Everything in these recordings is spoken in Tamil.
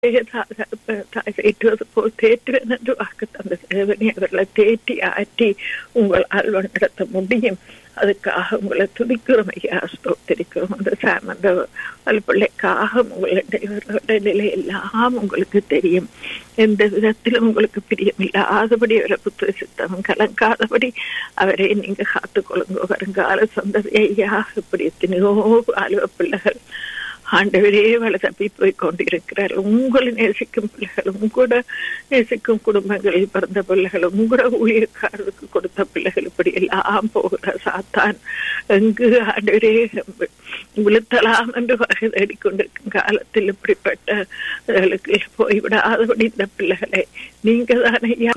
ஏற்றுவது போல் தேற்றுவேன் என்று வாக்கு தந்த தேவனே அவர்களை தேற்றி ஆற்றி உங்களால் நடத்த முடியும் அதுக்காக உங்களை துதிக்கிறோம் ஐயா ஸ்தோத்திரிக்கிறோம் அந்த சாம் அந்த பிள்ளைக்காக உங்களுடைய நிலை எல்லாம் உங்களுக்கு தெரியும் எந்த விதத்திலும் உங்களுக்கு பிரியமில்லாதபடி அவரை புத்திர சித்தம் கலங்காதபடி அவரை நீங்க காத்துக்கொள்ளுங்க வருங்கால சந்ததி ஐயா இப்படி எத்தனையோ அலுவ பிள்ளைகள் ஆண்டவரே வள தப்பி போய் கொண்டிருக்கிறார் உங்களை நேசிக்கும் பிள்ளைகள் உங்களோட நேசிக்கும் குடும்பங்களில் பிறந்த பிள்ளைகள் உங்களோட ஊழியக்காரருக்கு கொடுத்த பிள்ளைகள் இப்படி எல்லாம் போகிற சாத்தான் எங்கு ஆண்டவரே விழுத்தலாம் என்று வகை தேடிக்கொண்டிருக்கும் காலத்தில் இப்படிப்பட்ட போய்விடாதபடி இந்த பிள்ளைகளை நீங்க தானே ஐயா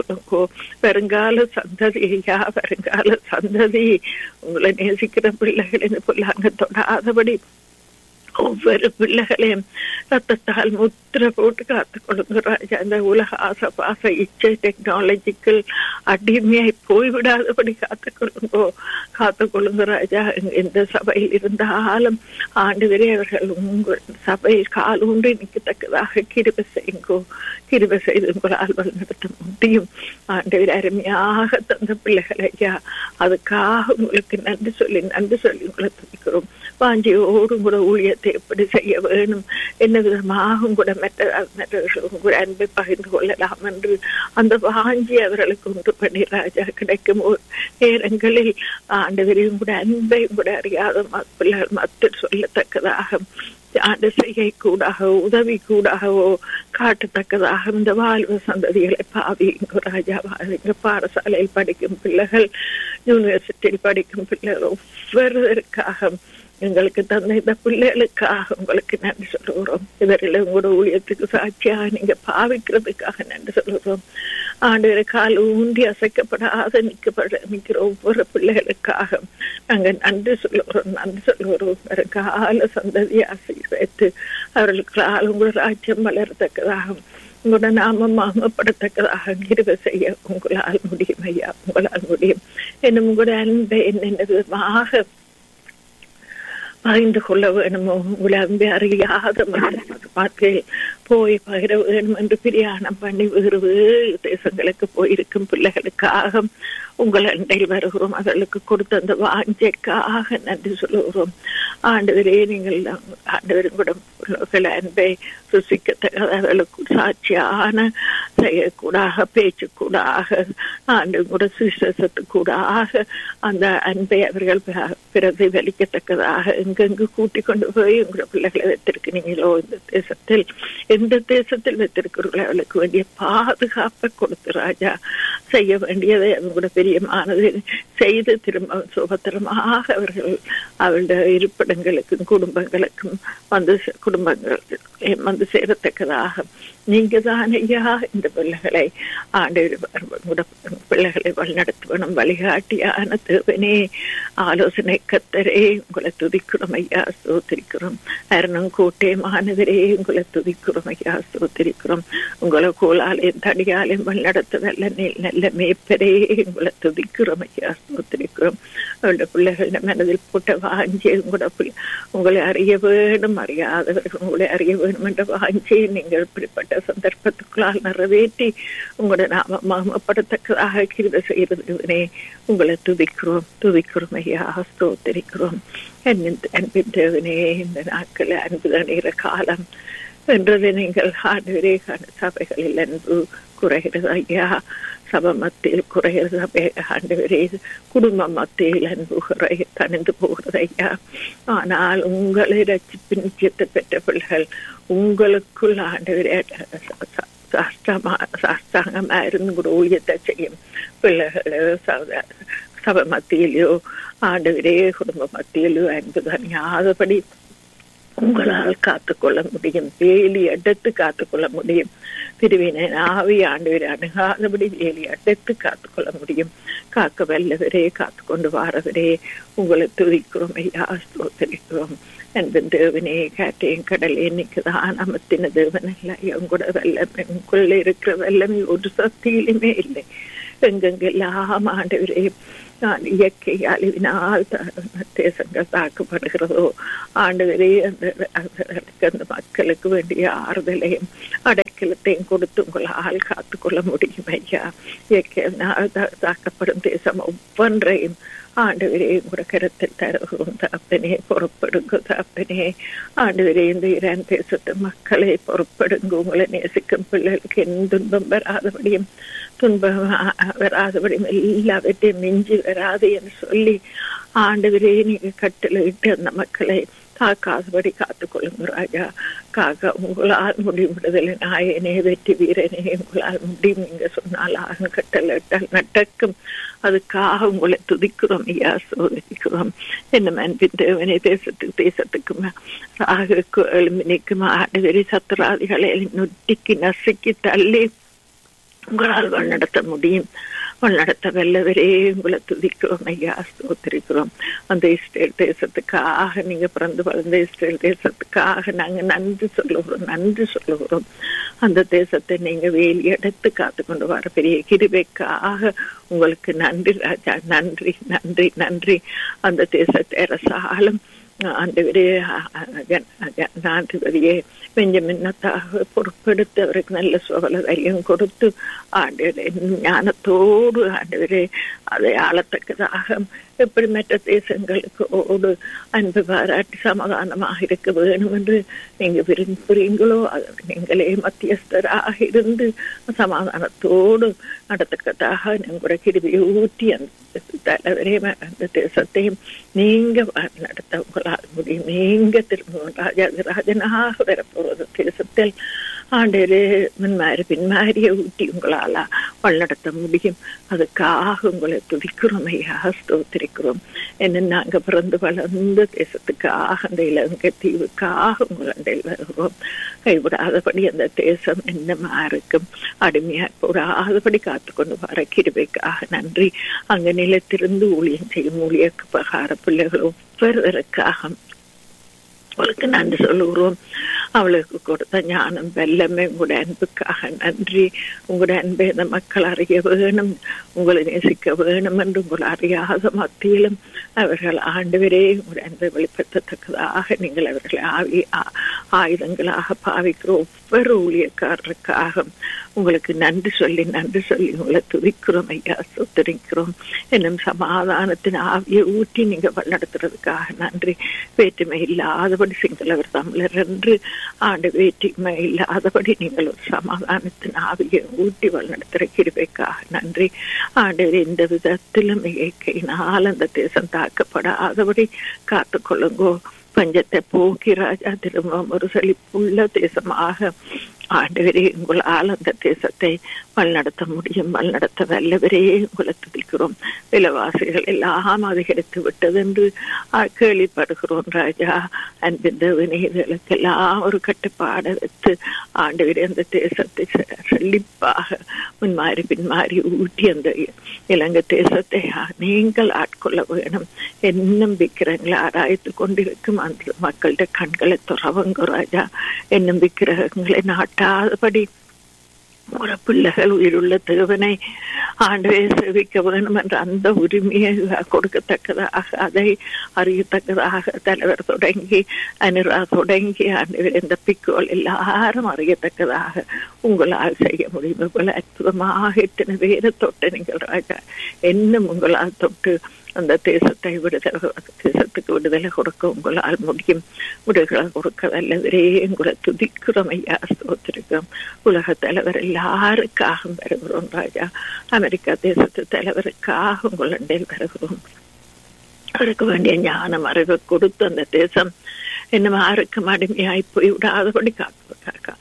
வருங்கால சந்ததி ஐயா வருங்கால சந்ததி உங்களை நேசிக்கிற பிள்ளைகள் இந்த பிள்ளைங்க தொடாதபடி ஒவ்வொரு பிள்ளைகளையும் ரத்தத்தால் முத்திர போட்டு காத்து கொள்ளுங்க ராஜா இந்த உலக ஆசை பாச இச்சை டெக்னாலஜிக்கல் அடிமையாய் போய்விடாதபடி காத்து கொள்ளுங்கோ காத்து கொள்ளுங்க ராஜா எந்த சபையில் இருந்தாலும் ஆண்டு வரை அவர்கள் உங்கள் சபையில் கால் உண்டு நிற்கத்தக்கதாக கிருப செய்யுங்கோ கிருப செய்து உங்களால் வழிநடத்த முடியும் ஆண்டு அருமையாக தந்த பிள்ளைகள் ஐயா அதுக்காக உங்களுக்கு நன்றி சொல்லி நன்றி சொல்லி உங்களை துதிக்கிறோம் வாஞ்சியோடு கூட ஊழியத்தை எப்படி செய்ய வேணும் என்ன விதமாக கூட மற்ற மற்றவர்களும் கூட அன்பை பகிர்ந்து கொள்ளலாம் என்று அந்த வாஞ்சி அவர்களுக்கு உண்டு பண்ணி ராஜா கிடைக்கும் நேரங்களில் ஆண்டவரையும் கூட அன்பையும் கூட அறியாத பிள்ளைகள் மத்தில் சொல்லத்தக்கதாக ஆண்டு செய்கை கூடாக உதவி கூடாகவோ காட்டத்தக்கதாக இந்த வாழ்வு சந்ததிகளை பாவிங்க ராஜா பாவிங்க பாடசாலையில் படிக்கும் பிள்ளைகள் யூனிவர்சிட்டியில் படிக்கும் பிள்ளைகள் ஒவ்வொருவருக்காக எங்களுக்கு தந்த இந்த பிள்ளைகளுக்காக உங்களுக்கு நன்றி சொல்லுகிறோம் இவர்களை உங்களோட ஊழியத்துக்கு சாட்சியாக நீங்க பாவிக்கிறதுக்காக நன்றி சொல்லுகிறோம் ஆண்டு கால் ஊண்டி அசைக்கப்படாத நிற்கப்பட நிற்கிற ஒவ்வொரு பிள்ளைகளுக்காக நாங்க நன்றி சொல்லுகிறோம் நன்றி சொல்லுகிறோம் கால சந்ததி ஆசைத்து அவர்களுக்கு உங்களோட ராஜ்யம் வளரத்தக்கதாக உங்களோட நாமம் மாமப்படத்தக்கதாக கிருப செய்ய உங்களால் முடியும் ஐயா உங்களால் முடியும் என்னும் உங்களோட அன்பை என்னென்ன விதமாக பகிர்ந்து கொள்ள வேணுமோ உங்களை அன்பை அறியாத வாழ்க்கையில் போய் பகிர வேணும் என்று பிரியாணம் பண்ணி வேறு வேறு தேசங்களுக்கு போயிருக்கும் பிள்ளைகளுக்காக உங்கள் அண்டையில் வருகிறோம் அவர்களுக்கு கொடுத்த அந்த வாஞ்சைக்காக நன்றி சொல்லுகிறோம் ஆண்டவரே நீங்கள் ஆண்டவரும் கூட பிள்ளைகள் அன்பை ருசிக்கத்தக்கவர்களுக்கு சாட்சியான செய்யக்கூடாக பேச்சுக்கூடாக ஆண்டு கூட சுவிசேஷத்துக்கூடாக அந்த அன்பை அவர்கள் பிரதிபலிக்கத்தக்கதாக எங்கெங்கு கூட்டிக் கொண்டு போய் உங்களோட பிள்ளைகளை வைத்திருக்கிறீங்களோ இந்த தேசத்தில் எந்த தேசத்தில் வைத்திருக்கிறீர்களோ அவளுக்கு வேண்டிய பாதுகாப்பை கொடுத்து ராஜா செய்ய வேண்டியதை அவங்களோட பெரியமானது செய்து திரும்ப சுபத்திரமாக அவர்கள் அவளுடைய இருப்பிடங்களுக்கும் குடும்பங்களுக்கும் வந்து குடும்பங்கள் வந்து சேரத்தக்கதாக நீங்க தான் ஐயா இந்த பிள்ளைகளை ஆண்டு பிள்ளைகளை வழிநடத்துவனும் வழிகாட்டியான தேவனே ஆலோசனை கத்தரே உங்களை துதிக்கிறோம் ஐயா சோத்திரிக்கிறோம் அரணம் கோட்டை மாணவரே உங்களை துதிக்கிறோம் ஐயா சோத்திரிக்கிறோம் உங்களை கோலாலையும் தடியாலையும் வழிநடத்த நல்ல நல்ல மேப்பரே உங்களை துதிக்கிறோம் ஐயா சோத்திரிக்கிறோம் அவருடைய பிள்ளைகள மனதில் போட்ட வாஞ்சி உங்களோட உங்களை அறிய வேணும் அறியாதவர்கள் உங்களை அறிய வேணும் என்ற வாஞ்சி நீங்கள் இப்படிப்பட்ட சந்தர்ப்பத்துக்குள்ளால் நிறைவேற்றி உங்களோட நாம மாமப்படத்தக்கதாக கிருத செய்யறதுனே உங்களை துதிக்கிறோம் துதிக்கிறோம் ஐயா ஸ்தோத்திரிக்கிறோம் அன்பின் தேவனே இந்த நாட்கள் அன்பு தணிகிற காலம் என்றது நீங்கள் ஆண்டுவரே சபைகளில் அன்பு குறைகிறது ஐயா சபை மத்தியில் குறைகிறது சபை ஆண்டவரே குடும்ப மத்தியில் அன்பு குறை தணிந்து போகிறது ஐயா ஆனால் உங்களை ரசிப்பு நிச்சயத்தை பெற்ற பிள்ளைகள் உங்களுக்குள் ஆண்டவரே சாஸ்தாங்கமா இருந்து கூட ஊழியத்தை செய்யும் பிள்ளைகள் சபை மத்தியிலோ ஆண்டவரே குடும்ப மத்தியிலோ அன்பு தனியாதபடி உங்களால் காத்துக்கொள்ள முடியும் வேலி அடுத்து காத்துக்கொள்ள முடியும் பிரிவினை ஆவி ஆண்டவரை அணுகாதபடி வேலி அடுத்து காத்துக்கொள்ள முடியும் காக்க வல்லவரே காத்து கொண்டு வாரவரே உங்களை துதிக்கிறோம் ஐயா ஸ்தோத்தரிக்கிறோம் அன்பின் தேவனே காட்டையும் கடலே நிற்குதான் அமர்த்தின தேவன் இல்லை உங்களோட வல்லமை உங்களுள்ள இருக்கிற வல்லமை ஒரு சக்தியிலுமே இல்லை எங்கெங்கெல்லாம் ஆண்டவரே நான் இயற்கை அழிவினால் தேசங்கள் தாக்கப்படுகிறதோ ஆண்டவரே அந்த அந்த மக்களுக்கு வேண்டிய ஆறுதலையும் அடைக்கலத்தையும் கொடுத்து உங்களால் காத்துக்கொள்ள முடியும் ஐயா இயற்கையினால் தாக்கப்படும் தேசம் ஒவ்வொன்றையும் ஆண்டவரே உங்களோட கருத்தில் தருகிறோம் தப்பனே பொறுப்படுங்க தப்பனே ஆண்டவரே இந்த ஈரான் தேசத்து மக்களை பொறுப்படுங்க உங்களை நேசிக்கும் பிள்ளைகளுக்கு எந்த துன்பம் வராதபடியும் துன்பம் வராதபடியும் எல்லாவற்றையும் மிஞ்சி வராது என்று சொல்லி ஆண்டவரே நீங்க கட்டளையிட்டு அந்த மக்களை காக்காதபடி காத்துக்கொள்ளுங்க ராஜா காக்க உங்களால் முடியும் விடுதலை நாயனே வெற்றி வீரனே உங்களால் முடியும் நீங்க சொன்னால் ஆகும் கட்டளையிட்டால் நடக்கும் அதுக்காக உங்களை துதிக்கிறோம் ஐயா சோதரிக்கிறோம் என்ன அன்பின் தேவனே தேசத்துக்கு தேசத்துக்கு ராகுக்கு எழுமினிக்கும் ஆடுவரி சத்துராதிகளை நொட்டிக்கு நசுக்கி தள்ளி உங்களால் வழிநடத்த முடியும் வழிநடத்த வல்லவரே உங்களை துதிக்கிறோம் ஐயா ஸ்தோத்திரிக்கிறோம் அந்த இஸ்ரேல் தேசத்துக்காக நீங்க பிறந்து வளர்ந்த இஸ்ரேல் தேசத்துக்காக நாங்க நன்றி சொல்லுகிறோம் நன்றி சொல்லுகிறோம் அந்த தேசத்தை நீங்க வேலி எடுத்து காத்து கொண்டு வர பெரிய கிருபைக்காக உங்களுக்கு நன்றி ராஜா நன்றி நன்றி நன்றி அந்த தேசத்தை அரசாலும் ஆண்டவரே ஜனாதிபதியே பெஞ்சமின்னத்தாக பொறுப்பெடுத்து அவருக்கு நல்ல சோழ தைரியம் கொடுத்து ஆண்டவரே ஞானத்தோடு ஆண்டவரே அதை ஆளத்தக்கதாக எப்படி மற்ற தேசங்களுக்கு ஓடு அன்பு பாராட்டி சமாதானமாக இருக்க வேணும் என்று நீங்க விரும்புறீங்களோ நீங்களே மத்தியஸ்தராக இருந்து சமாதானத்தோடு நடத்தக்கதாக உங்களோட கிருபியை ஊற்றி அந்த தலைவரே அந்த தேசத்தையும் நீங்க நடத்த உங்களால் முடியும் நீங்க திரும்ப ராஜராஜனாக வரப்போவது தேசத்தில் ஆண்டரே முன்மாறி பின்மாரியை ஊட்டி உங்களால வழிநடத்த முடியும் அதுக்காக உங்களை துதிக்கிறோம் ஐயா ஸ்தோத்திரிக்கிறோம் என்ன நாங்க பிறந்து வளர்ந்த தேசத்துக்காக அந்த இலங்கை தீவுக்காக உங்களை வருகிறோம் கைவிடாதபடி அந்த தேசம் என்னமா இருக்கும் அடிமையா போடாதபடி காத்துக்கொண்டு வர கிருபைக்காக நன்றி அங்க நிலத்திலிருந்து ஊழியம் செய்யும் ஊழியக்கு பகார பிள்ளைகள் ஒவ்வொருவருக்காக அவளுக்கு நன்றி சொல்லுகிறோம் அவளுக்கு கொடுத்த ஞானம் வெல்லமே உங்களுடைய அன்புக்காக நன்றி உங்களுடைய அன்பை இந்த மக்கள் அறிய வேணும் உங்களை நேசிக்க வேணும் என்று உங்களை அறியாத மத்தியிலும் அவர்கள் ஆண்டவரே உங்களுடைய அன்பை வெளிப்படுத்தத்தக்கதாக நீங்கள் அவர்களை ஆவி ஆயுதங்களாக பாவிக்கிற ஒவ்வொரு ஊழியக்காரருக்காக உங்களுக்கு நன்றி சொல்லி நன்றி சொல்லி உங்களை துதிக்கிறோம் ஐயா சுத்தரிக்கிறோம் என்னும் சமாதானத்தின் ஆவியை ஊட்டி நீங்க வழிநடத்துறதுக்காக நன்றி வேற்றுமை இல்லாதபடி சிங்களவர் தமிழர் என்று ஆண்டு வேற்றுமை இல்லாதபடி நீங்கள் ஒரு சமாதானத்தின் ஆவியை ஊட்டி வழிநடத்துற கிருபைக்காக நன்றி ஆண்டு எந்த விதத்திலும் இயற்கையினால் அந்த தேசம் தாக்கப்படாதபடி காத்துக்கொள்ளுங்கோ பஞ்சத்தை போக்கி ராஜா திரும்ப ஒரு செழிப்புள்ள தேசமாக ஆண்டவரே உங்களால் அந்த தேசத்தை வழிநடத்த முடியும் வழிநடத்த வல்லவரே உங்களை துதிக்கிறோம் விலைவாசிகள் எல்லாம் அதிகரித்து விட்டது என்று கேள்விப்படுகிறோம் ராஜா அன்பின் தேவனே இதற்கெல்லாம் ஒரு கட்டுப்பாடை வைத்து ஆண்டவரே அந்த தேசத்தை செழிப்பாக முன்மாறி பின்மாறி ஊட்டி அந்த இலங்கை தேசத்தை நீங்கள் ஆட்கொள்ள வேணும் என்னும் விக்கிரங்களை ஆராய்த்து கொண்டிருக்கும் அந்த மக்களுடைய கண்களை துறவங்க ராஜா என்னும் விக்கிரகங்களை நாட்டாதபடி ஒரு பிள்ளைகள் உயிருள்ள தேவனை ஆண்டவே சேவிக்க வேணும் என்ற அந்த உரிமையை கொடுக்கத்தக்கதாக அதை அறியத்தக்கதாக தலைவர் தொடங்கி அனுரா தொடங்கி ஆண்டவர் இந்த பிக்கோல் எல்லாரும் அறியத்தக்கதாக உங்களால் செய்ய முடியும் போல அற்புதமாக இத்தனை பேரை தொட்டு நீங்கள் ராஜா என்னும் உங்களால் தொட்டு அந்த தேசத்தை விடுதலை தேசத்துக்கு விடுதலை கொடுக்க உங்களால் முடியும் விடுதலை கொடுக்க வல்லவரே உங்களை துதிக்கிறோம் ஐயா ஸ்தோத்திருக்கிறோம் உலக தலைவர் எல்லாருக்காக வருகிறோம் ராஜா அமெரிக்கா தேசத்து தலைவருக்காக உங்களிடையில் வருகிறோம் அவருக்கு வேண்டிய ஞானம் அறிவை கொடுத்து அந்த தேசம் இன்னும் யாருக்கும் அடிமையாய் போய் விடாதபடி காக்க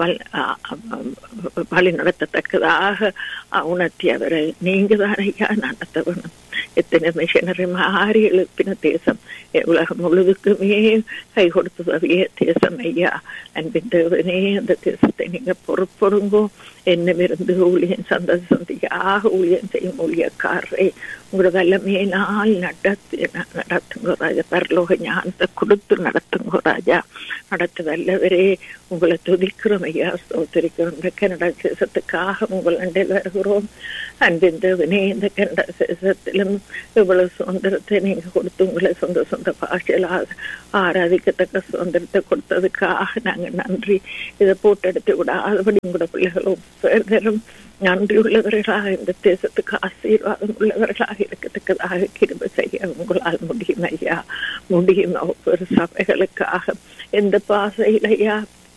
வழி நடத்தத்தக்கதாக உணர்த்தி அவரை நீங்க தான் ஐயா நடத்த வேணும் எத்தனை மிஷனரி மாறி எழுப்பின தேசம் உலகம் முழுதுக்குமே கை கொடுத்ததே தேசம் ஐயா அன்பின் தேவனே அந்த தேசத்தை நீங்க பொறுப்படுங்கோ என்னமிருந்து ஊழியன் சந்ததி சந்தியாக ஊழியன் செய்யும் ஊழியக்காரரை உங்களோட வல்லமையை நாள் நடத்தி நடத்துங்க ராஜா பரலோக ஞானத்தை கொடுத்து நடத்துங்க ராஜா நடத்த வல்லவரே உங்களை துதிக்கிறோம் ஐயா ஸ்தோத்திரிக்கிறோம் இந்த கனடா தேசத்துக்காக உங்கள் அண்டையில் வருகிறோம் அன்பின் தேவனே இந்த கனடா தேசத்திலும் இவ்வளவு சுதந்திரத்தை நீங்க கொடுத்து உங்களை சொந்த சொந்த பாஷையில் ஆராதிக்கத்தக்க சுதந்திரத்தை கொடுத்ததுக்காக நாங்க நன்றி இதை போட்டெடுத்து விடாதபடி உங்களோட பிள்ளைகள் ஒவ்வொருத்தரும் நன்றி உள்ளவர்களாக இந்த தேசத்துக்கு ஆசீர்வாதம் உள்ளவர்களாக இருக்கத்தக்கதாக கிருப செய்ய உங்களால் முடியும் ஐயா முடியும் ஒவ்வொரு சபைகளுக்காக எந்த பாசையிலையா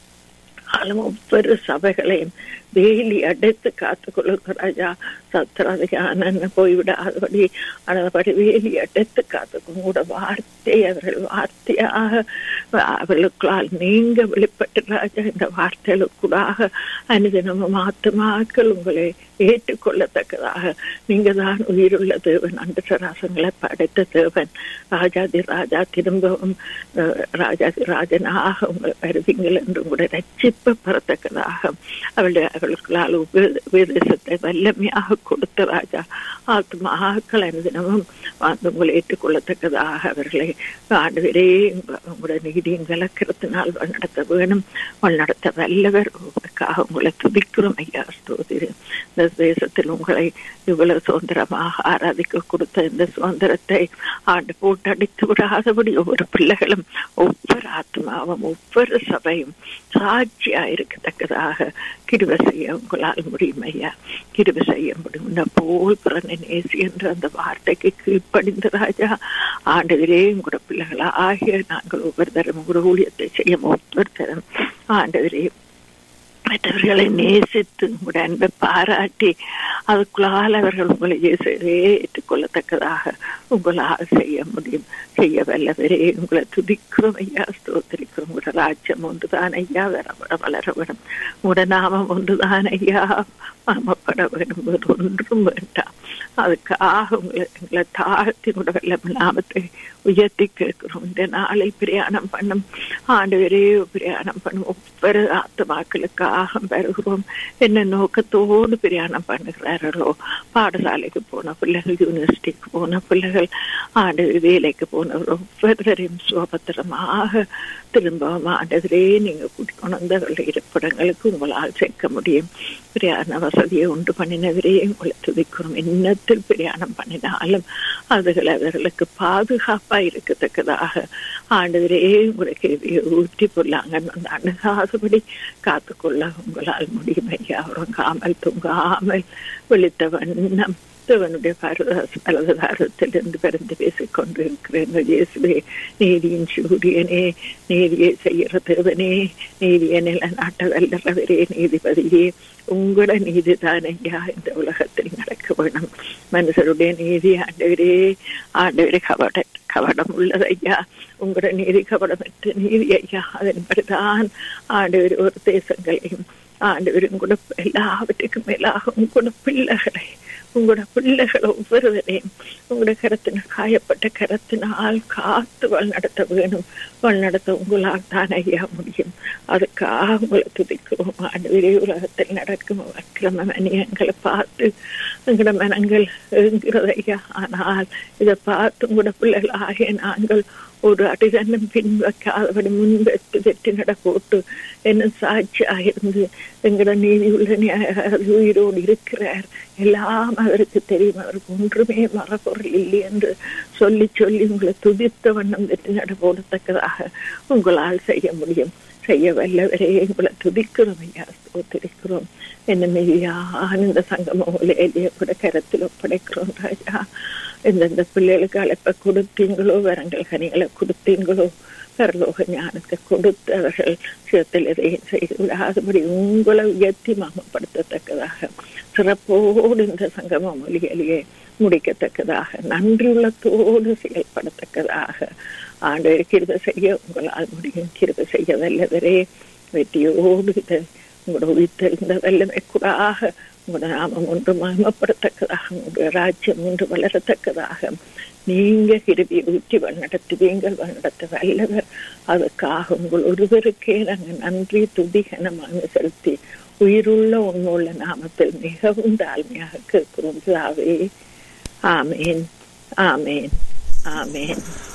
ஆளும் ஒவ்வொரு சபைகளையும் வேலி அடைத்து காத்துக் கொள்ளுங்க ராஜா சத்திராதிகான போய்விடாதபடி அதபடி வேலி அடைத்து காத்துக்கும் கூட வார்த்தை அவர்கள் வார்த்தையாக அவர்களுக்களால் நீங்க வெளிப்பட்டு ராஜா இந்த வார்த்தைகளுக்கூடாக அனுதினமும் ஆத்மாக்கள் உங்களை ஏற்றுக்கொள்ளத்தக்கதாக நீங்க தான் உயிருள்ள தேவன் அன்று சராசங்களை படைத்த தேவன் ராஜாதி ராஜா திரும்பவும் ராஜாதி ராஜனாக உங்களை வருவீங்கள் என்று உங்களை ரட்சிப்பு பெறத்தக்கதாக அவளுடைய அவர்களுக்களால் உபதேசத்தை வல்லமையாக கொடுத்த ராஜா ஆத்மாக்கள் அனுதினமும் வந்து உங்களை ஏற்றுக்கொள்ளத்தக்கதாக அவர்களை ஆண்டுவரே உங்களுடைய நீதியின் விளக்கிறதுனால் வழிநடத்த வேணும் வழிநடத்த வல்லவர் உங்களுக்காக உங்களை துதிக்கிறோம் ஐயா ஸ்தோதிரு இந்த தேசத்தில் உங்களை இவ்வளவு சுதந்திரமாக ஆராதிக்க கொடுத்த இந்த சுதந்திரத்தை ஆண்டு போட்டு அடித்து விடாதபடி ஒவ்வொரு பிள்ளைகளும் ஒவ்வொரு ஆத்மாவும் ஒவ்வொரு சபையும் சாட்சியா இருக்கத்தக்கதாக கிருப செய்ய உங்களால் முடியும் ஐயா கிருப செய்ய முடியும் போல் பிறந்த நேசி என்ற அந்த வார்த்தைக்கு கீழ்ப்படிந்த ராஜா ஆண்டவரே உங்களோட பிள்ளைகளா ஆகிய நாங்கள் ஒவ்வொரு தரம் உங்களோட ஊழியத்தை செய்ய ஒவ்வொரு தரம் ஆண்டவரே மற்றவர்களை நேசித்து உங்களுடைய அன்பை பாராட்டி அதுக்குள்ளால் அவர்கள் உங்களை இயேசுவே ஏற்றுக்கொள்ளத்தக்கதாக உங்களால் செய்ய முடியும் செய்ய வல்லவரே உங்களை துதிக்கிறோம் ஐயா ஸ்தோத்திரிக்கிறோம் உங்களோட ராஜ்யம் ஒன்றுதான் ஐயா வர வளர வேணும் உங்களோட நாமம் ஒன்றுதான் ஐயா மாமப்பட வேணும் வேறு ஒன்றும் வேண்டாம் அதுக்காக உங்களை எங்களை தாழ்த்தி கூட வெள்ளம் நாமத்தை உயர்த்தி கேட்கிறோம் இந்த நாளில் பிரயாணம் பண்ணும் ஆண்டு வரையே பிரயாணம் பண்ணும் ஒவ்வொரு ஆத்மாக்களுக்காக பெறுகிறோம் என்ன நோக்கத்தோடு பிரயாணம் பண்ணுகிறார்களோ பாடசாலைக்கு போன பிள்ளைகள் யூனிவர்சிட்டிக்கு போன பிள்ளைகள் ஆண்டு வேலைக்கு போனவர்கள் ஒவ்வொருவரையும் சுபத்திரமாக திரும்பவும் ஆண்டவரே நீங்க கூட்டிக்கொண்டு வந்தவர்கள் இருப்பிடங்களுக்கு உங்களால் சேர்க்க முடியும் பிரயாண வசதியை உண்டு பண்ணினவரே உங்களை துதிக்கிறோம் என்னத்தில் பிரயாணம் பண்ணினாலும் அதுகள் அவர்களுக்கு பாதுகாப்பா இருக்கத்தக்கதாக ஆண்டவரே உங்களுக்கு ஊற்றி பொருளாங்க அந்த அணுகாதபடி காத்துக்கொள்ள உங்களால் முடியும் ஐயா உறங்காமல் தூங்காமல் விழித்த வண்ணம் தேவனுடைய பலதாரத்திலிருந்து பிறந்து பேசிக் கொண்டிருக்கிறேன் இயேசுவே நீதியின் சூரியனே நீதியை செய்கிற தேவனே நீதியை நிலநாட்ட வல்லறவரே நீதிபதியே உங்களோட நீதி தான் ஐயா இந்த உலகத்தில் நடக்க வேணும் மனுஷருடைய நீதி ஆண்டவரே ஆண்டவரே கவட கவடம் உள்ளது ஐயா உங்களோட நீதி கவடமற்ற நீதி ஐயா அதன்படிதான் ஆண்டவர் ஒரு தேசங்களையும் ஆண்டவரும் கூட எல்லாவற்றுக்கும் மேலாக உங்களோட பிள்ளைகளை உங்களோட பிள்ளைகளை ஒவ்வொருவரையும் உங்களோட கரத்தின காயப்பட்ட கரத்தினால் காத்து வழிநடத்த வேணும் வழிநடத்த உங்களால் தான் ஐயா முடியும் அதுக்காக உங்களை துதிக்கிறோம் ஆண்டு உலகத்தில் நடக்கும் அக்கிரம மனிதங்களை பார்த்து எங்களோட மனங்கள் எங்கிறது ஐயா ஆனால் இதை பார்த்து உங்களோட பிள்ளைகள் ஆகிய நாங்கள் ஒரு அடிதன்னம் பின் வைக்காதபடி முன் வைத்து வெற்றி நடப்போட்டு என்ன சாட்சியாக இருந்து எங்களோட நீதி உள்ள உயிரோடு இருக்கிறார் எல்லாம் அவருக்கு தெரியும் அவருக்கு ஒன்றுமே மரப்பொருள் இல்லை என்று சொல்லி சொல்லி உங்களை துதித்த வண்ணம் வெற்றி நடப்போடத்தக்கதாக உங்களால் செய்ய முடியும் செய்ய வல்லவரே உங்களை துதிக்கிறோம் ஐயா ஒத்திருக்கிறோம் என்ன மெய்யான இந்த சங்கமம் எளிய கூட கரத்தில் ஒப்படைக்கிறோம் ராஜா எந்தெந்த பிள்ளைகளுக்கு அழைப்ப கொடுத்தீங்களோ வரங்கள் கனிகளை கொடுத்தீங்களோ பரலோக ஞானத்தை கொடுத்து அவர்கள் சிவத்தில் எதையும் செய்து விடாதபடி உங்களை உயர்த்தி மாமப்படுத்தத்தக்கதாக சிறப்போடு இந்த சங்கம மொழிகளையே முடிக்கத்தக்கதாக நன்றியுள்ளத்தோடு செயல்படத்தக்கதாக ஆண்டு கிருத செய்ய உங்களால் முடியும் கிருத செய்ய வல்லவரே வெற்றியோடு இதை உங்களோட உயிர்த்தெழுந்த வல்லமை கூடாக உங்களோட நாமம் ஒன்று மகமப்படத்தக்கதாக உங்களுடைய ராஜ்யம் ஒன்று வளரத்தக்கதாக நீங்க கிருபியை ஊற்றி வழிநடத்துவீங்கள் வழிநடத்த வல்லவர் அதுக்காக உங்கள் ஒருவருக்கே நாங்கள் நன்றி துதி கனமாக செலுத்தி உயிருள்ள உண்மையுள்ள நாமத்தில் மிகவும் தாழ்மையாக கேட்கிறோம் தாவே ஆமேன் ஆமேன் ஆமேன்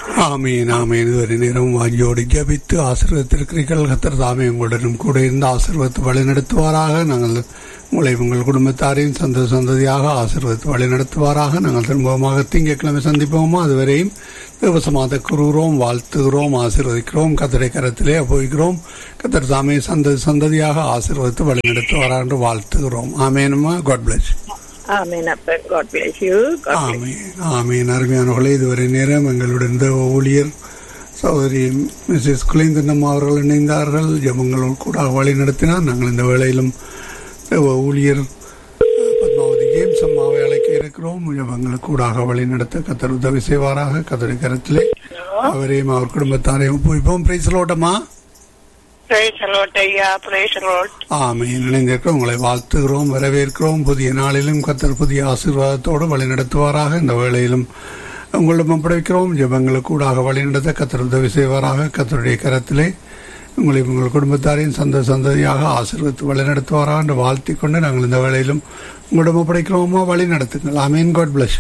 ஆமீன் ஆமீன் இதுவரை நேரம் வாஞ்சியோடு ஜபித்து ஆசீர்வதித்திருக்கிறீர்கள் கத்தர் தாமே உங்களுடனும் கூட இருந்து ஆசீர்வத்து வழி நடத்துவாராக நாங்கள் உங்களை உங்கள் குடும்பத்தாரையும் சந்த சந்ததியாக ஆசீர்வத்து வழி நடத்துவாராக நாங்கள் திரும்பமாக திங்கட்கிழமை சந்திப்போமா அதுவரையும் தேவசமாத கூறுகிறோம் வாழ்த்துகிறோம் ஆசீர்வதிக்கிறோம் கத்தரை கரத்திலே போய்கிறோம் கத்தர் தாமே சந்ததி சந்ததியாக ஆசீர்வதித்து வழி நடத்துவாரா என்று வாழ்த்துகிறோம் ஆமேனுமா காட் பிளஸ் ஆமேன் அப்ப காட் பிளேஸ் யூ காட் ஆமீன் ஆமீன் அருமையானவர்களே இதுவரை நேரம் எங்களுடன் தேவ ஊழியர் சகோதரி மிஸ்ஸஸ் குலேந்தனம் அவர்கள் இணைந்தார்கள் ஜபங்களோடு கூட வழி நடத்தினார் நாங்கள் இந்த வேளையிலும் தேவ ஊழியர் அஹ், பத்மாவதி ஜேம்ஸ் அம்மாவை அழைக்க இருக்கிறோம் ஜபங்களுக்கு கூடாக வழி நடத்த கத்தர் உதவி செய்வாராக கத்தரை கரத்திலே அவரையும் அவர் குடும்பத்தாரையும் போய்ப்போம் பிரைஸ்லோட்டமா பிரைஸ் அலோட் ஐயா பிரைஸ் அலோட் ஆமீன் இணைந்திருக்கிறோம் உங்களை வாழ்த்துகிறோம் வரவேற்கிறோம் புதிய நாளிலும் கத்தர் புதிய ஆசீர்வாதத்தோடு வழி நடத்துவாராக இந்த வேளையிலும் உங்களிடம் ஒப்படைக்கிறோம் ஜெபங்களுக்கு கூடாக வழி நடத்த கத்தர் உதவி செய்வாராக கத்தருடைய கரத்திலே உங்களை உங்கள் குடும்பத்தாரையும் சந்த சந்ததியாக ஆசீர்வத்து வழி நடத்துவாராக என்று வாழ்த்திக் கொண்டு நாங்கள் இந்த வேளையிலும் உங்களிடம் ஒப்படைக்கிறோமா வழி நடத்துங்கள் ஆமீன் காட் பிளஸ்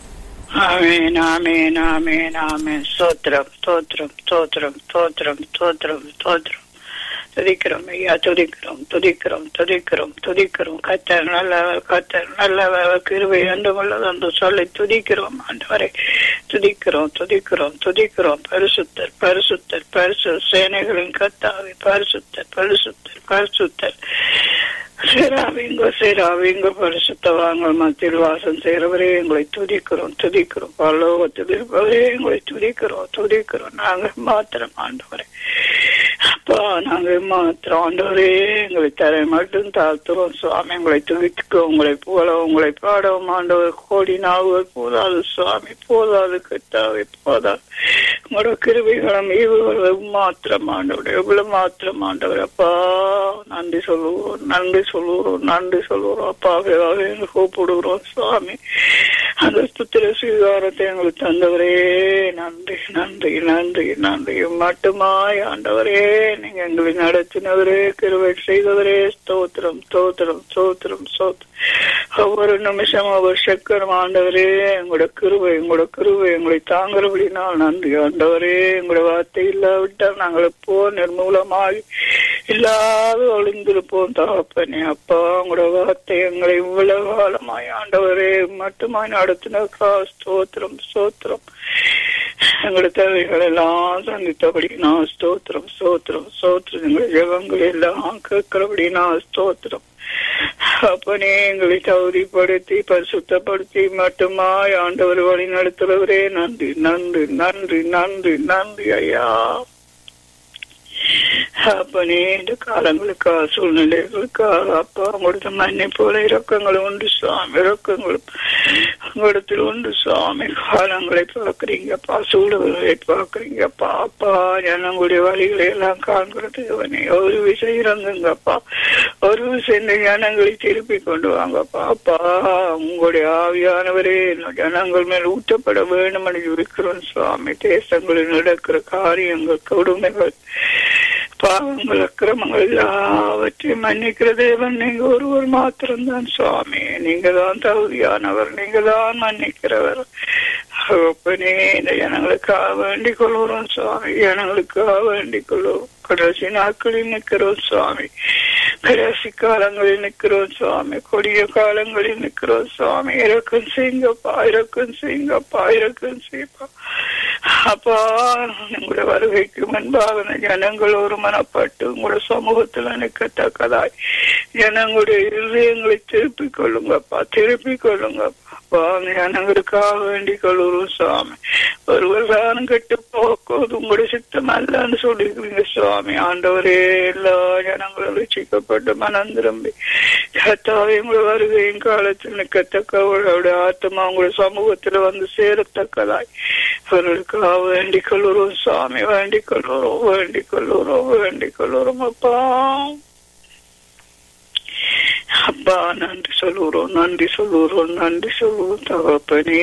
ஆமேன் ஆமேன் ஆமேன் ஆமேன் ஸ்தோத்திரம் ஸ்தோத்திரம் ஸ்தோத்திரம் ஸ்தோத்திரம் ஸ்தோத்திரம் ஸ்தோத்திரம் துதிக்கிறோம் ஐயா துதிக்கிறோம் துதிக்கிறோம் துதிக்கிறோம் துதிக்கிறோம் கத்தர் நல்லவர் கத்தர் நல்லவர் கிருபை என்று உள்ளது என்று சொல்லி துதிக்கிறோம் ஆண்டவரை துதிக்கிறோம் துதிக்கிறோம் துதிக்கிறோம் பரிசுத்தர் பரிசுத்தர் பரிசு சேனைகளின் கத்தாவை பரிசுத்தர் பரிசுத்தர் பரிசுத்தர் சேராவிங்க சேராவிங்க பரிசுத்தவாங்கள் மத்தியில் வாசம் செய்கிறவரே எங்களை துதிக்கிறோம் துதிக்கிறோம் பல்லோகத்தில் இருப்பவரே எங்களை துதிக்கிறோம் துதிக்கிறோம் நாங்க மாத்திரம் ஆண்டவரே அப்பா நாங்க மாத்திரம் ஆண்டவரே எங்களை தரை மட்டும் தாழ்த்துறோம் சுவாமி எங்களை துதிக்க உங்களை போல உங்களை பாடவும் ஆண்டவர் கோடி நாவுகள் போதாது சுவாமி போதாது கத்தாவை போதாது உங்களோட கிருபைகளும் ஈவுகளும் மாத்திரம் ஆண்டவர் எவ்வளவு மாத்திரம் ஆண்டவர் அப்பா நன்றி சொல்லுவோம் நன்றி சொல்லுவோம் நன்றி சொல்லுவோம் அப்பாவே கூப்பிடுகிறோம் சுவாமி அந்த புத்திர சுவீகாரத்தை எங்களுக்கு தந்தவரே நன்றி நன்றி நன்றி நன்றி மட்டுமாய் ஆண்டவரே நீங்க எங்களை நடத்தினவரே கிருவை செய்தவரே ஸ்தோத்திரம் ஸ்தோத்திரம் ஸ்தோத்திரம் ஸ்தோத்திரம் ஒவ்வொரு நிமிஷம் ஒவ்வொரு சக்கரம் ஆண்டவரே எங்களோட கிருவை எங்களோட கிருவை எங்களை தாங்குறபடினால் நன்றி ஆண்டவரே எங்களோட வார்த்தை இல்லாவிட்டால் நாங்கள் எப்போ நிர்மூலமாகி இல்லாத ஒளிந்திருப்போம் தகப்பனே அப்பா உங்களோட வார்த்தை எங்களை இவ்வளவு காலமாய் ஆண்டவரே மட்டுமாய் நடத்தினக்கா ஸ்தோத்திரம் ஸ்தோத்திரம் எங்களோட தேவைகள் எல்லாம் சந்தித்தபடி நான் ஸ்தோத்திரம் ஸ்தோத்திரம் ஸ்தோத்திரம் எங்களுடைய ஜெபங்கள் எல்லாம் கேட்கிறபடி நான் ஸ்தோத்திரம் அப்பனே எங்களை தகுதிப்படுத்தி பரிசுத்தப்படுத்தி மட்டுமாய் ஆண்டவர் வழி நடத்துறவரே நன்றி நன்றி நன்றி நன்றி நன்றி ஐயா அப்பனே இந்த காலங்களுக்கா சூழ்நிலைகளுக்கா அப்பா உங்களோட மண்ணை போல இறக்கங்கள் உண்டு சுவாமி இறக்கங்களும் உங்களிடத்தில் உண்டு சுவாமி காலங்களை பார்க்கறீங்கப்பா சூழல்களை பார்க்கறீங்கப்பா அப்பா ஜனங்களுடைய வழிகளை எல்லாம் காண்கிறது அவனே ஒரு விஷயம் இறங்குங்கப்பா ஒரு விஷயம் இந்த ஜனங்களை திருப்பி கொண்டு வாங்கப்பா அப்பா உங்களுடைய ஆவியானவரே ஜனங்கள் மேல் ஊற்றப்பட வேண்டும் என்று இருக்கிறோம் சுவாமி தேசங்களில் நடக்கிற காரியங்கள் கொடுமைகள் பாவங்கள் அக்கிரமங்கள் எல்லாவற்றையும் மன்னிக்கிற தேவன் நீங்க ஒருவர் மாத்திரம்தான் சுவாமி நீங்க தான் தகுதியானவர் நீங்க தான் மன்னிக்கிறவர் அப்பனே இந்த ஜனங்களுக்காக வேண்டிக் கொள்கிறோம் சுவாமி ஜனங்களுக்காக வேண்டிக் கொள்வோம் கடைசி நாட்களில் நிற்கிறோம் சுவாமி கடைசி காலங்களில் நிற்கிறோம் சுவாமி கொடிய காலங்களில் நிற்கிறோம் சுவாமி இறக்கம் செய்யுங்கப்பா இறக்கம் செய்யுங்கப்பா இறக்கம் செய்யப்பா அப்பா உங்களோட வருகைக்கு முன்பாக இந்த ஜனங்கள் ஒரு மனப்பட்டு உங்களோட சமூகத்தில் நிற்கத்தக்கதாய் ஜனங்களுடைய இருதயங்களை திருப்பிக் கொள்ளுங்கப்பா திருப்பிக் கொள்ளுங்கப்பா அப்பா அந்த ஜனங்களுக்காக வேண்டிக் கொள்ளுறோம் சுவாமி ஒருவர் தானம் கெட்டு போக்குவது உங்களுடைய சித்தம் அல்லன்னு சொல்லிருக்கிறீங்க சுவாமி ஆண்டவரே எல்லா ஜனங்களும் ரசிக்கப்பட்டு மனம் திரும்பி கத்தாவே உங்களை வருகையின் காலத்தில் நிற்கத்தக்க அவருடைய ஆத்மா உங்களுடைய சமூகத்தில் வந்து சேரத்தக்கதாய் அவர்களுக்காக வேண்டிக் கொள்ளுறோம் சுவாமி வேண்டிக் கொள்ளுறோம் வேண்டிக் கொள்ளுறோம் வேண்டிக் கொள்ளுறோம் அப்பா அப்பா நன்றி சொல்லுறோம் நன்றி சொல்லுறோம் நன்றி சொல்லுவோம் தகப்பனே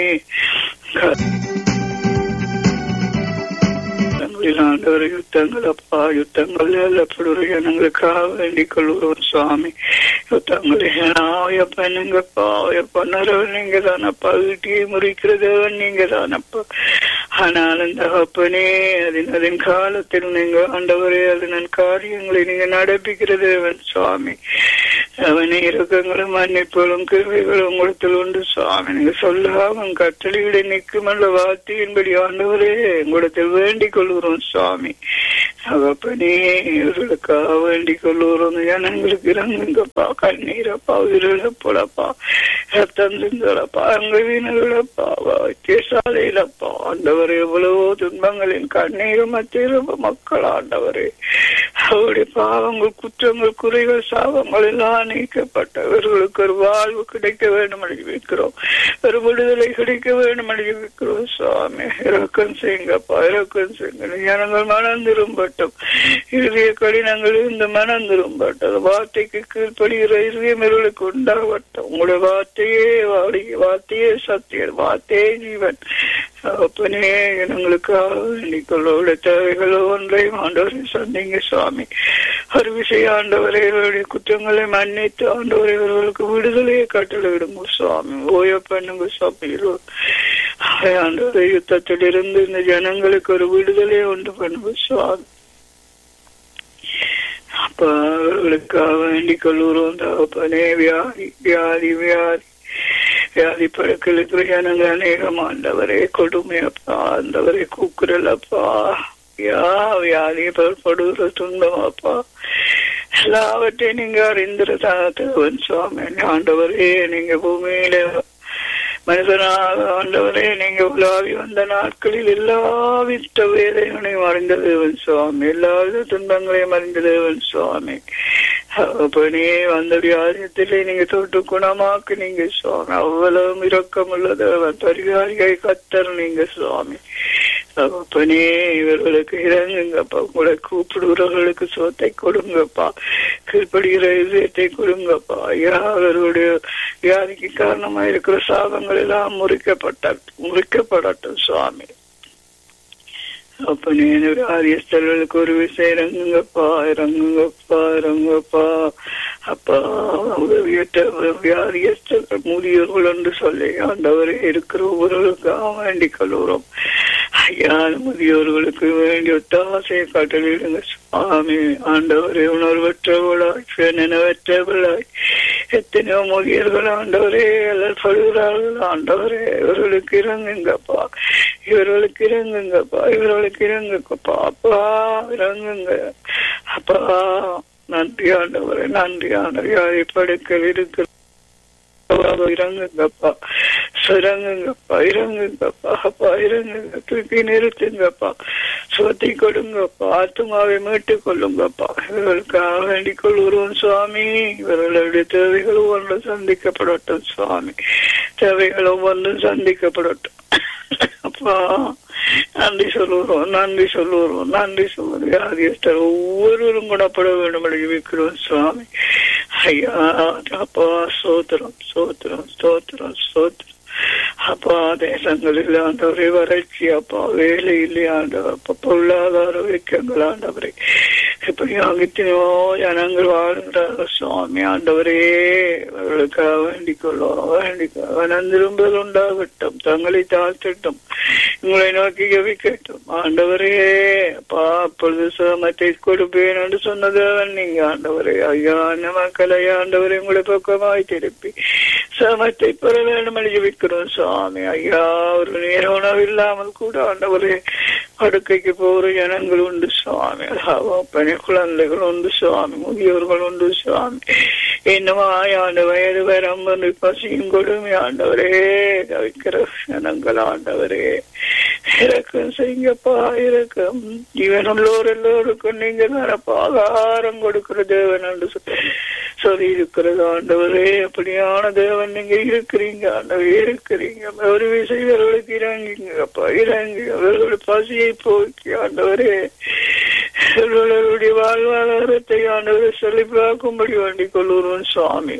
ஆண்டவர் யுத்தங்கள் அப்பா யுத்தங்கள் எல்லப்படுற ஜனங்களுக்காக வேண்டிக் கொள்ளுறோம் சுவாமி யுத்தங்கள் எப்ப நீங்கப்பா எப்ப நேரம் நீங்க தானப்பா வீட்டையை முறிக்கிறதவன் நீங்க தானப்பா ஆனால் அந்த அப்பனே அதன் அதன் காலத்தில் நீங்க ஆண்டவரே அதன் காரியங்களை நீங்க நடப்பிக்கிறது அவன் சுவாமி அவனை இறக்கங்களும் மன்னிப்புகளும் கிருவைகளும் உங்களிடத்தில் உண்டு சுவாமி நீங்க சொல்லாம கட்டளையிட நிற்கும் அல்ல வார்த்தையின்படி ஆண்டவரே உங்களிடத்தில் வேண்டிக் கொள்கிறோம் சுவாமி அவப்பனே இவர்களுக்காக வேண்டிக் கொள்ளுறோம் ஜனங்களுக்கு இறங்குங்கப்பா கண்ணீரப்பா உயிரிழப்போலப்பா ரத்தம் சிந்தலப்பா அங்க வீணர்களப்பா வைத்தியசாலையிலப்பா ஆண்டவர் எவ்வளவோ துன்பங்களின் கண்ணீரும் மத்தியிலும் மக்கள் ஆண்டவரே அவருடைய பாவங்கள் குற்றங்கள் குறைகள் சாபங்கள் எல்லாம் நீக்கப்பட்டவர்களுக்கு ஒரு வாழ்வு கிடைக்க வேண்டும் என்று வைக்கிறோம் ஒரு விடுதலை கிடைக்க வேண்டும் என்று வைக்கிறோம் சுவாமி இறக்கம் செய்யுங்கப்பா இறக்கம் செய்யுங்க ஜனங்கள் மனம் திரும்பட்டும் இறுதிய கடினங்கள் இந்த மனம் திரும்பட்டும் வார்த்தைக்கு கீழ்ப்படுகிற இருதயம் இவர்களுக்கு உண்டாகட்டும் உங்களுடைய வார்த்தையே வாடி வார்த்தையே சத்தியம் வார்த்தையே ஜீவன் அப்பனே எங்களுக்காக வேண்டிக்கொள்ளோட தேவைகளோ ஒன்றையும் ஆண்டவரை சந்திங்க சுவாமி ஒரு விஷய ஆண்டவரை இவருடைய குற்றங்களை மன்னித்து ஆண்டவரை இவர்களுக்கு விடுதலையை கட்டளையிடுங்க சுவாமி ஓய பண்ணுங்க சுவாமி ஆண்டவரை யுத்தத்தில் இருந்து இந்த ஜனங்களுக்கு ஒரு விடுதலையை உண்டு பண்ணுங்க சுவாமி அப்ப அவர்களுக்காக வேண்டிக் கொள்ளுறோம் தகப்பனே வியாதி வியாதி வியாதி வியாதி பழக்கில் இருக்கிற ஜனங்கள் அநேகம் ஆண்டவரே கொடுமையப்பா ஆண்டவரே கூக்குரலப்பா யா வியாதி படுகிற துன்பம் அப்பா எல்லாவற்றையும் நீங்க அறிந்திருதான் சுவாமி ஆண்டவரே நீங்க பூமியில மனிதனாக ஆண்டவரே நீங்க உலாவி வந்த நாட்களில் எல்லா வித்த வேதனைகளையும் அறிந்த தேவன் சுவாமி எல்லா வித துன்பங்களையும் அறிந்த தேவன் சுவாமி அப்பனே வந்த வியாதியத்திலே நீங்க தொட்டு குணமாக்கு நீங்க சுவாமி அவ்வளவு இரக்கம் உள்ள தேவன் பரிகாரிகை கத்தர் நீங்க சுவாமி அப்பனே இவர்களுக்கு இறங்குங்கப்பா உங்களை கூப்பிடுகிறவர்களுக்கு சோத்தை கொடுங்கப்பா கீழ்படுகிற இதயத்தை கொடுங்கப்பா ஐயா அவர்களுடைய வியாதிக்கு காரணமா இருக்கிற சாபங்கள் எல்லாம் முறிக்கப்பட்ட முறிக்கப்படட்டும் சுவாமி அப்ப நீ வியாதியஸ்தர்களுக்கு ஒரு விஷயம் இறங்குங்கப்பா இறங்குங்கப்பா இறங்குங்கப்பா அப்பா உதவியற்ற வியாதியஸ்தர்கள் முதியோர்கள் என்று சொல்லி ஆண்டவரே இருக்கிற ஒவ்வொருவருக்காக வேண்டிக் கொள்கிறோம் ஐயா முதியோர்களுக்கு வேண்டிய ஒத்தாசையை காட்டலிடுங்க சுவாமி ஆண்டவரே உணர்வற்றவளாய் நினைவற்றவளாய் எத்தனையோ முதியர்கள் ஆண்டவரே படுகிறார்கள் ஆண்டவரே இவர்களுக்கு இறங்குங்கப்பா இவர்களுக்கு இறங்குங்கப்பா இவர்களுக்கு இறங்குங்கப்பா அப்பா இறங்குங்க அப்பா நன்றி ஆண்டவரே நன்றி ஆண்டவரே படுக்கல் இருக்கிற இறங்குங்கப்பா இறங்குங்கப்பா இறங்குங்கப்பா அப்பா இறங்குங்க தூக்கி நிறுத்துங்கப்பா சுகத்தை கொடுங்கப்பா ஆத்மாவை மீட்டுக் கொள்ளுங்கப்பா இவர்களுக்காக வேண்டிக் கொள்கிறோம் சுவாமி இவர்களுடைய தேவைகள் ஒவ்வொன்றும் சந்திக்கப்படட்டும் சுவாமி தேவைகள் ஒவ்வொன்றும் சந்திக்கப்படட்டும் அப்பா நன்றி சொல்லுகிறோம் நன்றி சொல்லுகிறோம் நன்றி சொல்லுவோம் வியாதியஸ்தர் ஒவ்வொருவரும் குணப்பட வேண்டும் என்று வைக்கிறோம் சுவாமி ஐயா அப்பா சோத்திரம் சோத்திரம் சோத்திரம் சோத்திரம் அப்பா தேசங்களில் ஆண்டவரை வறட்சி அப்பா வேலை இல்லையாண்டவர் அப்பா பொருளாதார வைக்கங்கள் ஆண்டவரை இப்படி அங்கித்தனையோ ஜனங்கள் வாழ்கிறார்கள் சுவாமி ஆண்டவரே அவர்களுக்காக வேண்டிக் கொள்ளும் வேண்டிக் வனந்திரும்பல் உண்டாகட்டும் தங்களை தாழ்த்தட்டும் உங்களை நோக்கி ஜபிக்கட்டும் ஆண்டவரே அப்பா அப்பொழுது சிரமத்தை கொடுப்பேன் என்று சொன்னதவன் நீங்க ஆண்டவரே ஐயா மக்களை ஆண்டவரை உங்களை பக்கமாய் திருப்பி சிரமத்தை பெற வேண்டும் என்று ஜபிக்கிறோம் சுவாமி ஐயா ஒரு நேர உணவு இல்லாமல் கூட ஆண்டவரே படுக்கைக்கு போற ஜனங்கள் உண்டு சுவாமி பணி குழந்தைகள் உண்டு சுவாமி முதியோர்கள் உண்டு சுவாமி இன்னும் ஆண்டு வயது வரம்பு பசியும் கொடுமை ஆண்டவரே தவிக்கிற ஜனங்கள் ஆண்டவரே இறக்கம் செய்யுங்கப்பா இறக்கம் ஜீவனுள்ளோர் எல்லோருக்கும் நீங்க தரப்பா ஆகாரம் கொடுக்கிற தேவன் என்று சொல்லி இருக்கிறது ஆண்டவரே அப்படியான தேவன் நீங்க இருக்கிறீங்க ஆண்டவர் இருக்கிறீங்க ஒரு விசைவர்களுக்கு இறங்குங்கப்பா இறங்கி அவர்களுடைய பசியை போக்கி ஆண்டவரே அவர்களுடைய வாழ்வாதாரத்தை ஆண்டவரை செழிப்பாக்கும்படி வேண்டிக் கொள்ளுறோம் சுவாமி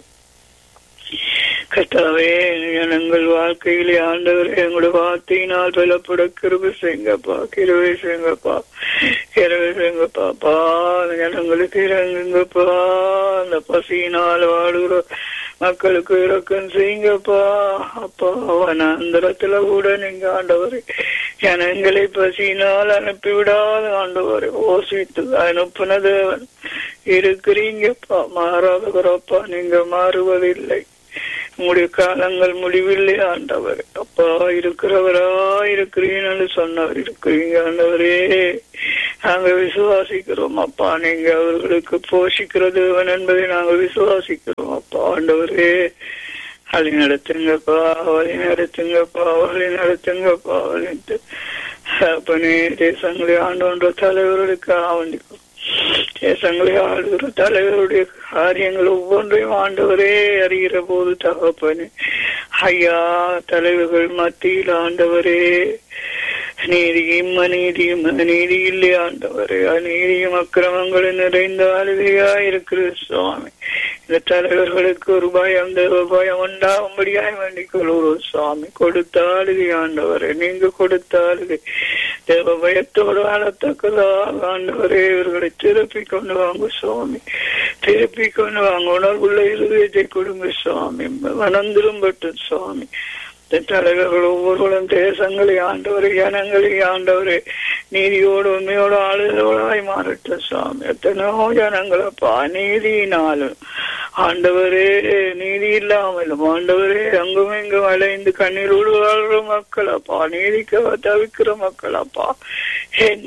கட்டாவே ஜனங்கள் வாழ்க்கையிலே ஆண்டவர் எங்களுடைய வார்த்தையினால் பலப்பட கிருபை செய்யுங்கப்பா கிருபை செய்யுங்கப்பா கிருபை செய்யுங்கப்பா பா ஜனங்களுக்கு இறங்குங்கப்பா அந்த பசியினால் வாடுகிற மக்களுக்கு இறக்கம் செய்யுங்கப்பா அப்பா வனாந்தரத்துல கூட நீங்க ஆண்டவரை ஜனங்களை பசியினால் அனுப்பிவிடாத ஆண்டவரை ஓசித்து அனுப்பின தேவன் இருக்கிறீங்கப்பா மாறாதவரப்பா நீங்க மாறுவதில்லை உங்களுடைய காலங்கள் முடிவில்லை ஆண்டவர் அப்பா இருக்கிறவரா இருக்கிறீங்கன்னு சொன்னவர் இருக்கிறீங்க ஆண்டவரே நாங்க விசுவாசிக்கிறோம் அப்பா நீங்க அவர்களுக்கு போஷிக்கிற தேவன் என்பதை நாங்க விசுவாசிக்கிறோம் அப்பா ஆண்டவரே வழி நடத்துங்கப்பா வழி நடத்துங்கப்பா வழி நடத்துங்கப்பா வழி அப்பனே தேசங்களை ஆண்டோன்ற தலைவர்களுக்கு ஆவண்டிக்கும் தேசங்களை ஆளுகிற தலைவருடைய காரியங்கள் ஒவ்வொன்றையும் ஆண்டவரே அறிகிற போது தகப்பனே ஐயா தலைவர்கள் மத்தியில் ஆண்டவரே நீதியும் அநீதியும் அநீதி இல்லை ஆண்டவரே அநீதியும் அக்கிரமங்களும் நிறைந்த அழுகையா இருக்கிற சுவாமி இந்த தலைவர்களுக்கு ஒரு பயம் தேவ பயம் உண்டாகும்படியாய் வேண்டிக் கொள்கிறோம் சுவாமி கொடுத்த ஆளுகை ஆண்டவரே நீங்க கொடுத்த ஆளுகை தேவ பயத்தோடு ஆளத்தக்கதாக ஆண்டவரே இவர்களை திருப்பி கொண்டு வாங்க சுவாமி திருப்பி கொண்டு வாங்க உணர்வுள்ள இருதயத்தை கொடுங்க சுவாமி வனந்திரும்பட்டும் சுவாமி தலைவர்கள் ஒவ்வொருவரும் தேசங்களை ஆண்டவரை ஜனங்களை ஆண்டவரே நீதியோடு உண்மையோடு ஆளுதலாய் மாறட்டும் சுவாமி எத்தனையோ ஜனங்களப்பா நீதியினாலும் ஆண்டவரே நீதி இல்லாமலும் ஆண்டவரே அங்கும் இங்கும் அலைந்து கண்ணீரோடு வாழ்ற மக்கள் அப்பா நீதிக்க தவிக்கிற மக்கள் அப்பா என்